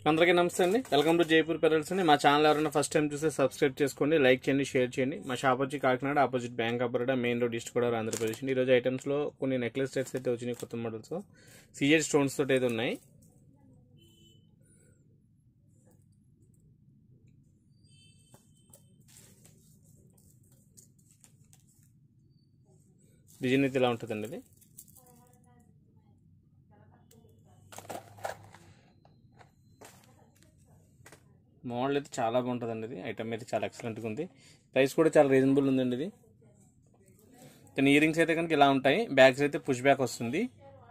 అందరికీ నమస్తే అండి వెల్కమ్ టు జైపూర్ పెరల్స్ అండి మా ఛానల్ ఎవరైనా ఫస్ట్ టైం చూస్తే సబ్స్క్రైబ్ చేసుకోండి లైక్ చేయండి షేర్ చేయండి మా షాప్ వచ్చి Kakinada opposite bank of Baroda main road east Godavari Andhra Pradesh అండి ఈరోజు ఐటమ్స్లో కొన్ని నెక్లెస్ సెట్స్ అయితే వచ్చినాయి కొత్త మోడల్స్ సిజెడ్ స్టోన్స్ తోటి అయితే ఉన్నాయి డిజైన్ అయితే ఇలా ఉంటుందండి ఇది మోడల్ అయితే చాలా బాగుంటుందండి ఇది ఐటమ్ అయితే చాలా ఎక్సలెంట్గా ఉంది ప్రైస్ కూడా చాలా రీజనబుల్ ఉందండి ఇది కానీ ఇయరింగ్స్ అయితే కనుక ఇలా ఉంటాయి బ్యాగ్స్ అయితే పుష్ బ్యాక్ వస్తుంది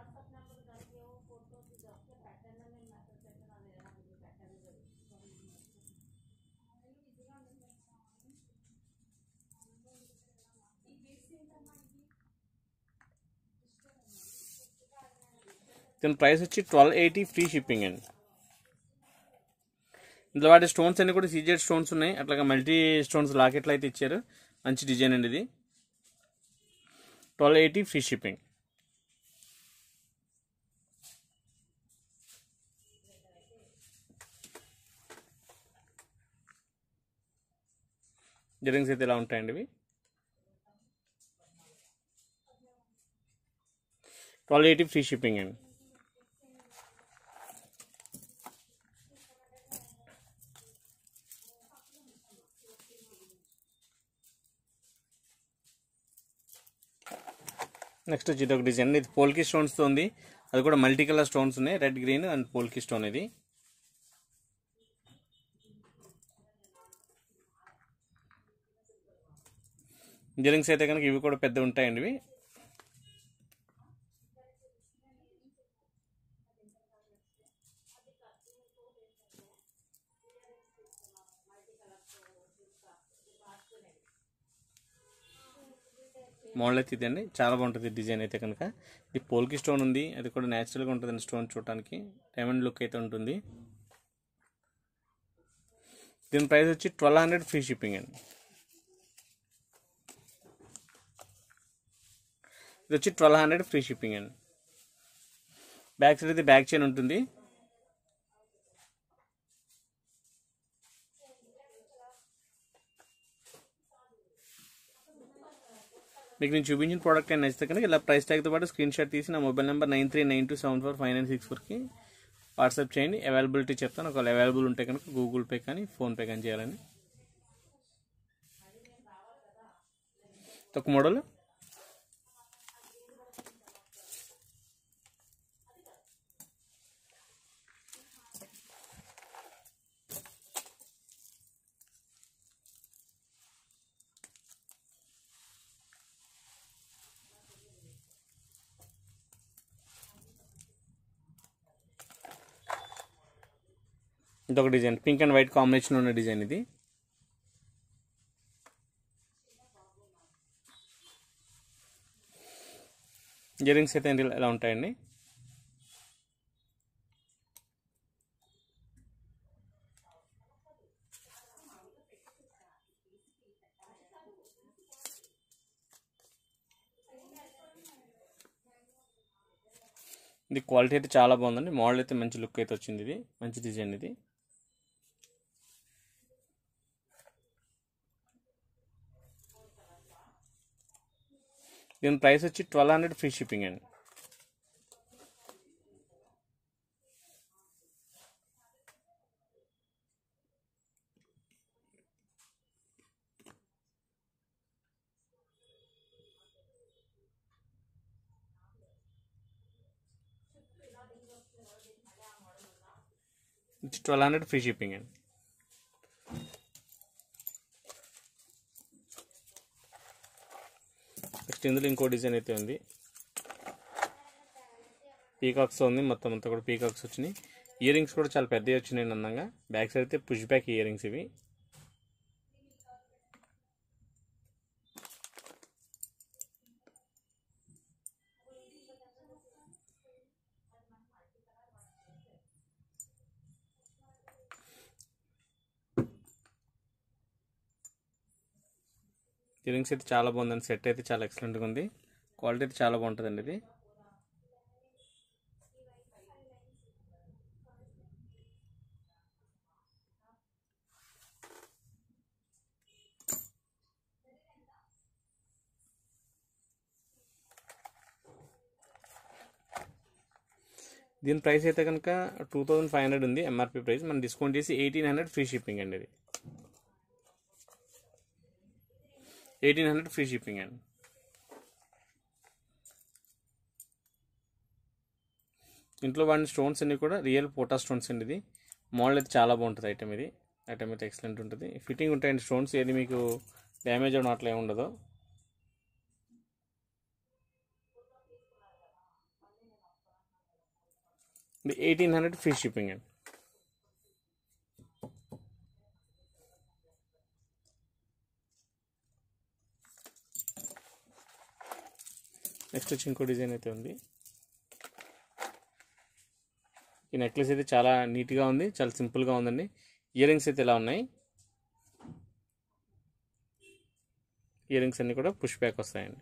దీని ప్రైస్ వచ్చి ట్వెల్వ్ ఎయిటీ ఫ్రీ షిప్పింగ్ అండి ఇందులో వాటి స్టోన్స్ అన్ని కూడా సీజెడ్ స్టోన్స్ ఉన్నాయి అట్లాగా మల్టీ స్టోన్స్ లాకెట్లు అయితే ఇచ్చారు మంచి డిజైన్ అండి ఇది twelve eighty free shipping earrings అయితే ఇలా ఉంటాయండి ఇవి ట్వెల్వ్ ఎయిటీ ఫ్రీ షిప్పింగ్ అండి నెక్స్ట్ వచ్చి ఇదొక డిజైన్ ఇది పోల్కి స్టోన్స్తో ఉంది అది కూడా మల్టీ కలర్ స్టోన్స్ ఉన్నాయి red green and polki stone ఇది ఇయరింగ్స్ అయితే కనుక ఇవి కూడా పెద్ద ఉంటాయండి ఇవి మోడల్ అయితే ఇదండి చాలా బాగుంటుంది డిజైన్ అయితే కనుక ఇది పోల్కి స్టోన్ ఉంది అది కూడా న్యాచురల్గా ఉంటుందండి స్టోన్ చూడటానికి డైమండ్ లుక్ అయితే ఉంటుంది దీని ప్రైస్ వచ్చి ట్వెల్వ్ హండ్రెడ్ ఫ్రీ షిప్పింగ్ అండి ఇది వచ్చి ట్వెల్వ్ హండ్రెడ్ ఫ్రీ షిప్పింగ్ అండి బ్యాక్ సైడ్ అయితే బ్యాక్ చైన్ ఉంటుంది మీకు నేను చూపించిన ప్రోడక్ట్ అని నచ్చితే కనుక ఇలా ప్రైస్ ట్యాగ్తో పాటు స్క్రీన్ షాట్ తీసి నా mobile number nine three nine two seven four five nine six ఫోర్కి వాట్సాప్ చేయండి అవైలబిలిటీ చెప్తాను ఒకవేళ అవైలబుల్ ఉంటే కనుక గూగుల్ పే కానీ ఫోన్పే కానీ చేయాలండి ఒక మోడల్ ఇదొక design pink and white combination ఉన్న డిజైన్ ఇది ఇయరింగ్స్ అయితే ఎలా ఉంటాయండి ఇది క్వాలిటీ అయితే చాలా బాగుందండి మోడల్ అయితే మంచి లుక్ అయితే వచ్చింది ఇది మంచి డిజైన్ ఇది దీని ప్రైస్ వచ్చి ట్వెల్వ్ హండ్రెడ్ ఫ్రీ షిప్పింగ్ అండి ట్వెల్వ్ హండ్రెడ్ ఫ్రీ షిప్పింగ్ అండి నెక్స్ట్ ఇందులో ఇంకో డిజైన్ అయితే ఉంది పీకాక్స్ ఉంది మొత్తం అంతా కూడా పీకాక్స్ వచ్చినాయి ఇయర్ రింగ్స్ కూడా చాలా పెద్దవి వచ్చినాయి అందంగా బ్యాక్ సైడ్ అయితే పుష్ బ్యాక్ ఇయర్ రింగ్స్ ఇవి ఇయర్ రింగ్స్ అయితే చాలా బాగుందండి సెట్ అయితే చాలా ఎక్సలెంట్గా ఉంది క్వాలిటీ అయితే చాలా బాగుంటుందండి ఇది దీని ప్రైస్ అయితే కనుక టూ థౌజండ్ ఫైవ్ హండ్రెడ్ ఉంది ఎంఆర్పి ప్రైస్ మనం డిస్కౌంట్ చేసి ఎయిటీన్ హండ్రెడ్ ఫ్రీ షిప్పింగ్ అండి ఇది ఎయిటీన్ హండ్రెడ్ ఫ్రీ షిప్పింగ్ అండి ఇంట్లో వాడిన స్టోన్స్ అన్ని కూడా రియల్ పోటా స్టోన్స్ అండి ఇది మోడల్ అయితే చాలా బాగుంటుంది ఐటమ్ ఇది ఐటమ్ అయితే ఎక్సలెంట్ ఉంటుంది ఫిట్టింగ్ ఉంటాయండి స్టోన్స్ ఏది మీకు డ్యామేజ్ అవడం అట్లా ఏమి ఉండదు ఇది ఎయిటీన్ హండ్రెడ్ ఫ్రీ షిప్పింగ్ అండి నెక్స్ట్ వచ్చి ఇంకో డిజైన్ అయితే ఉంది ఈ నెక్లెస్ అయితే చాలా నీట్గా ఉంది చాలా సింపుల్గా ఉందండి ఇయర్ రింగ్స్ అయితే ఇలా ఉన్నాయి ఇయర్ రింగ్స్ అన్నీ కూడా పుష్ బ్యాక్ వస్తాయండి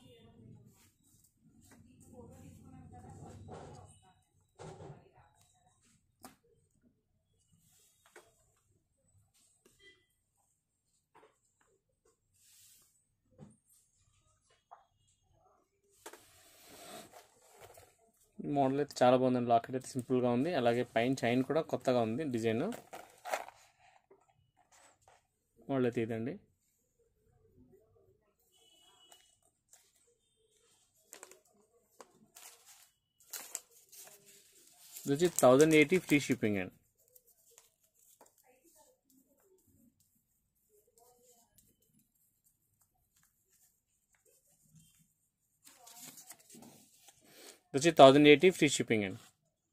మోడల్ అయితే చాలా బాగుందండి లాకెట్ అయితే సింపుల్గా ఉంది అలాగే పైన చైన్ కూడా కొత్తగా ఉంది డిజైన్ మోడల్ అయితే ఇదండి ఇది వచ్చి థౌజండ్ ఎయిటీ ఫ్రీ షిప్పింగ్ అండి ఇది వచ్చి థౌజండ్ ఎయిటీ ఫ్రీ షిప్పింగ్ అండి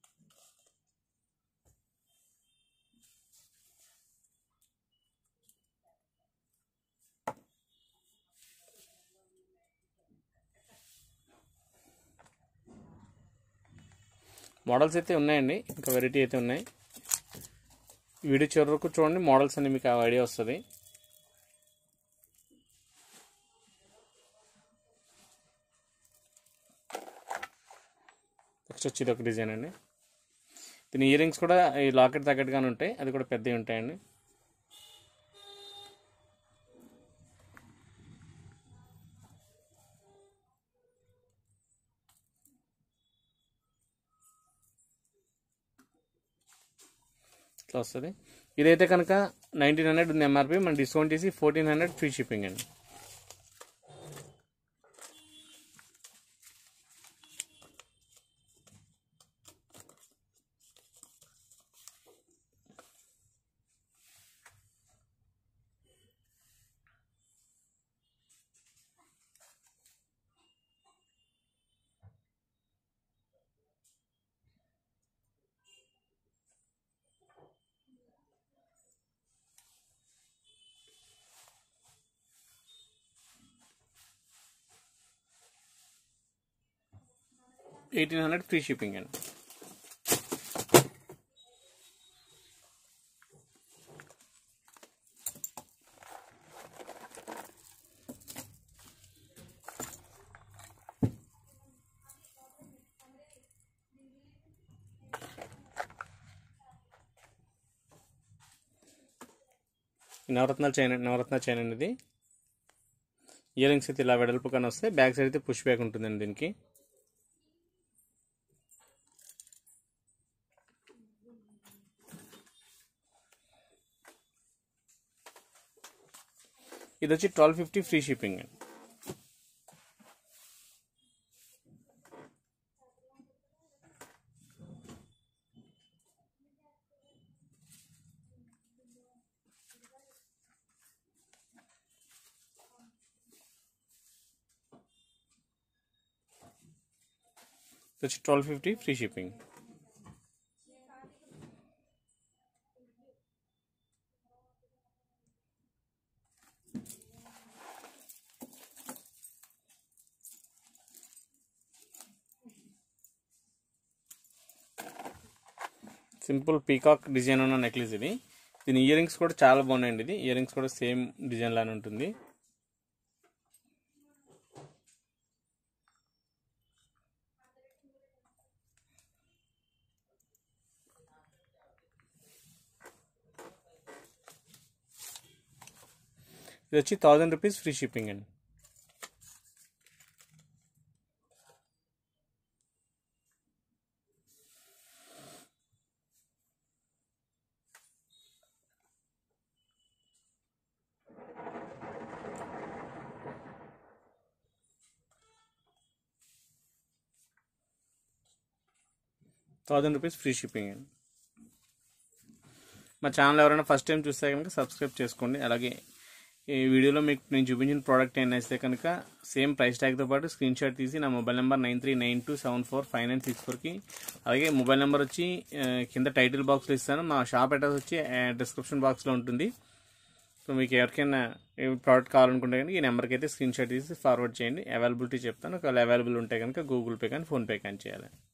మోడల్స్ అయితే ఉన్నాయండి ఇంకా వెరైటీ అయితే ఉన్నాయి వీడియో చివరి వరకు చూడండి మోడల్స్ అన్ని మీకు ఐడియా వస్తుంది నెక్స్ట్ వచ్చి ఇది ఒక డిజైన్ అండి దీని ఇయర్ రింగ్స్ కూడా ఈ లాకెట్ తగ్గట్టుగానే ఉంటాయి అది కూడా పెద్దవి ఉంటాయండి ఇట్లా వస్తుంది ఇదైతే కనుక నైన్టీన్ హండ్రెడ్ ఉంది ఎంఆర్పి మనం డిస్కౌంట్ చేసి ఫోర్టీన్ హండ్రెడ్ ఫ్రీ షిప్పింగ్ అండి ఎయిటీన్ హండ్రెడ్ ఫ్రీ షిప్పింగ్ అండి ఈ నవరత్నాలు చైన్ నవరత్నాలు చైన్ అనేది ఇయర్ రింగ్స్ అయితే ఇలా వెడల్పు కానీ వస్తాయి బ్యాక్ సైడ్ అయితే పుష్ బ్యాక్ ఉంటుందండి దీనికి ఇది వచ్చి ట్వెల్వ్ ఫిఫ్టీ ఫ్రీ షిప్పింగ్ అండి ఇది వచ్చి twelve fifty free shipping simple peacock design ఉన్న నెక్లెస్ ఇది దీని ఇయర్ రింగ్స్ కూడా చాలా బాగున్నాయండి ఇది ఇయర్ రింగ్స్ కూడా సేమ్ డిజైన్ లానే ఉంటుంది ఇది వచ్చి థౌజండ్ రూపీస్ ఫ్రీ షిప్పింగ్ అండి థౌజండ్ రూపీస్ ఫ్రీ షిప్పింగ్ అండి మా ఛానల్ ఎవరైనా ఫస్ట్ టైం చూస్తే కనుక సబ్స్క్రైబ్ చేసుకోండి అలాగే ఈ వీడియోలో మీకు నేను చూపించిన ప్రోడక్ట్ ఏమైనా ఇస్తే కనుక సేమ్ ప్రైస్ ట్యాగ్తో పాటు స్క్రీన్ షాట్ తీసి నా mobile number nine three nine two seven four five nine six ఫోర్కి అలాగే మొబైల్ నెంబర్ వచ్చి ఆ, కింద టైటిల్ బాక్స్లో ఇస్తాను మా షాప్ అడ్రస్ వచ్చి డిస్క్రిప్షన్ బాక్స్లో ఉంటుంది సో మీకు ఎవరికైనా ఏ ప్రోడక్ట్ కావాలనుకుంటే కనుక ఈ నెంబర్కి అయితే స్క్రీన్ షాట్ తీసి ఫార్వర్డ్ చేయండి అవైలబిలిటీ చెప్తాను ఒకవేళ అవైలబుల్ ఉంటే కనుక గూగుల్ పే కానీ ఫోన్పే కానీ చేయాలి